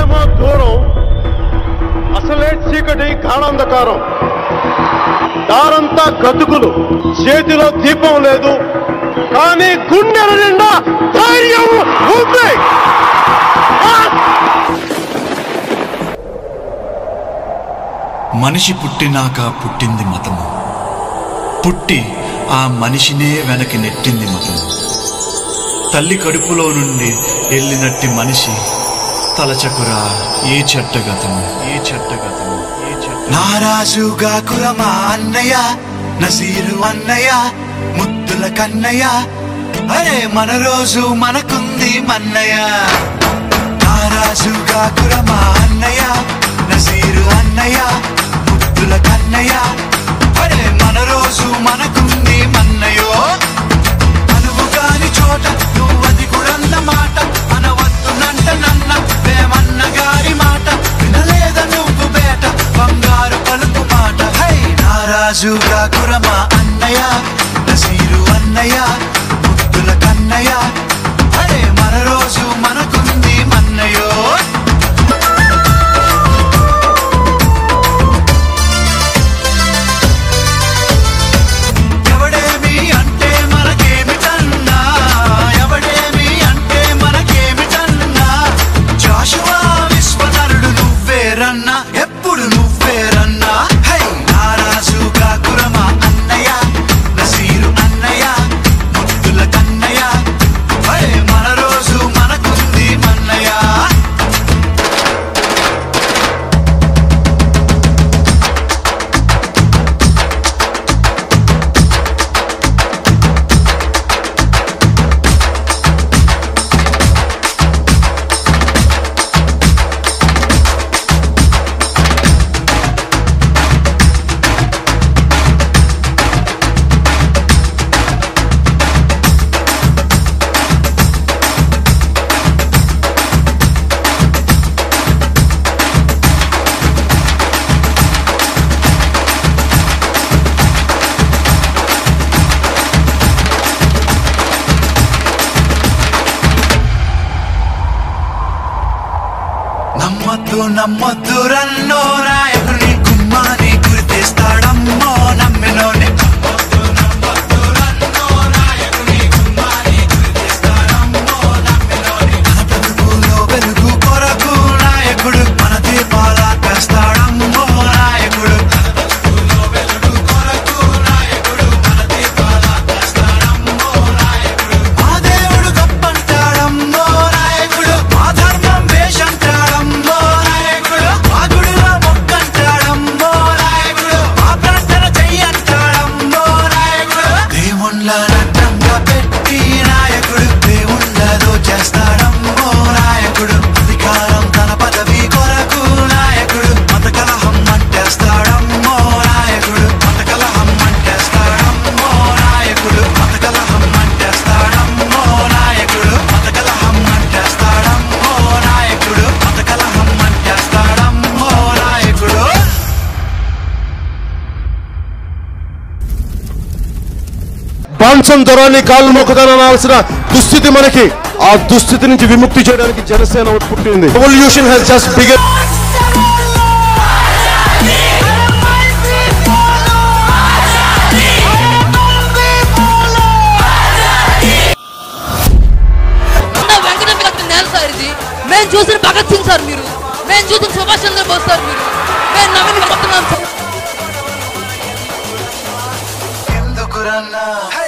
ఏమో దూరం అసలే చీకటి గాఢాంధకారం దారంతా గతుకులు చేతిలో దీపం లేదు కానీ గుండెల నిండా ధైర్యం ఉంది ఆ! మనిషి పుట్టినాక పుట్టింది మతము పుట్టి ఆ మనిషినే వెనక్కి నెట్టింది మతము తల్లి కడుపులో నుండి వెళ్ళినట్టి మనిషి తలచకురా ఏ చెట్టగతము ఏ చెట్టగతము ఏ చెట్ట నారాజుగా కురమా అన్నయ్య నసీరు అన్నయ్య ముద్దుల కన్నయ్య అరే మన రోజు మనకుంది మన్నయ్య నారాజుగా కురమా అన్నయ్య నసీరు అన్నయ్య ముద్దుల కన్నయ్య అరే మన రోజు మనకుంది మన్నయో అనువు కాని చోట నువ్వది కురన్న మాట అనవద్దునంట నన్న వేమన్న గారి మాట వినలేద నువ్వు బేట బంగారు పలుకు మాట హై నారాజుగా కురమా అన్నయ్య నసీరు అన్నయ్య ముద్దుల కన్నయ్య అరే మన రోజు మనకుంది మన్నయో ఎవడేమి అంటే మనకేమిటన్నా ఎవడేమి అంటే మనకేమిటన్నా జాషువా విశ్వనరుడు నువ్వేరన్నా ఎప్పుడు నువ్వేరన్నా హై నారాజుగా కురమా అన్నయ్య నసీరు అన్నయ్య ముద్దుల కన్నయ్య హై మన రోజు మనకుంది మన్నయ్య నమ్మద్దు నమ్మద్దు రన్నో నాయకుని కుమ్మాని గురి తెస్తాడమ్మో నమ్మినోని నమ్మొద్దు, నమ్మొద్దు రన్నో నాయకుని కుమ్మాని గురి తెస్తాడమ్మో నమ్మినోని. మన బ్రతుకులో వెలుగు కొరకు నాయకుడు మన దీపాల తెస్తాడమ్మో నాయకుడు మన బ్రతుకులో వెలుగు కొరకు నాయకుడు మన దీపాల తెస్తాడమ్మో నాయకుడు మా దేవుడు గొప్పంటాడమ్మో నాయకుడు మా ధర్మం వేషంటాడమ్మో నాయకుడు మా గుడిలో మొక్కంటాడమ్మో నాయకుడు మా ప్రార్థన చెయ్యంటాడమ్మో నాయకుడు దేవుళ్ళ నట్టంగా పెట్టి నాయకుడు దేవుళ్ళదో చేస్తాడమ్మో నాయకుడు అధికారం తన పదవి కొరకు నాయకుడు మత కలహం అంటేస్తాడమ్మో నాయకుడు మత కలహం అంటేస్తాడమ్మో నాయకుడు మత కలహం అంటేస్తాడమ్మో నాయకుడు మత కలహం అంటేస్తాడమ్మో నాయకుడు మత కలహం అంటేస్తాడమ్మో నాయకుడు బాంసం దొరాన్ని కాళ్ళు మొక్కదనాల్సిన దుస్థితి మనకి ఆ దుస్థితి నుంచి విముక్తి చేయడానికి జనసేన పుట్టింది రెవల్యూషన్ హెస్ జస్ట్ బిగన్ ఉన్న వెంకట మీకు నేల సార్ ఇది మేము చూసిన భగత్ సింగ్ సార్ మీరు మేము చూసిన సుభాష్ చంద్రబోస్ సార్ మీరు మేము నమ్మిన మొత్తం ఎందుకురన్నా